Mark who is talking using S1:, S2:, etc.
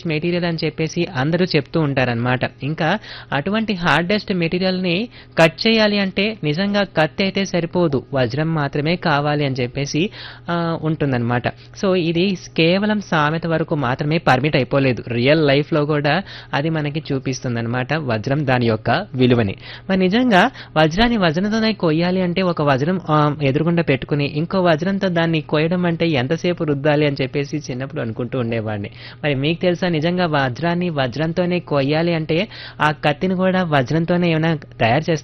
S1: hardest material అని చెప్పేసి అందరూ చెప్తూ ఉంటారనమాట ఇంకా అటువంటి హార్డెస్ట్ మెటీరియల్ని కట్ చేయాలి అంటే నిజంగా కత్తి అయితే సరిపోదు వజ్రం మాత్రమే కావాలి అని చెప్పేసి ఆ, ఉంటుందన్నమాట సో ఇది కేవలం సామెత వరకు మాత్రమే పర్మిట్ అయిపోలేదు రియల్ లైఫ్లో కూడా అది మనకి చూపిస్తుందన్నమాట వజ్రం దాని యొక్క విలువని మరి నిజంగా వజ్రాన్ని వజ్రంతోనే కొయ్యాలి అంటే ఒక వజ్రం ఆ, ఎదురుగుండా పెట్టుకుని ఇంకో వజ్రంతో దాన్ని కొయ్యడం అంటే ఎంతసేపు రుద్దాలి అని చెప్పేసి చిన్నప్పుడు అనుకుంటూ ఉండేవాడిని మరి మీకు తెలుసా నిజంగా వజ్రాన్ని వజ్రంతోనే కొయ్యాలి అంటే ఆ కత్తిని కూడా వజ్రంతోనే ఏమైనా తయారు చేస్తారు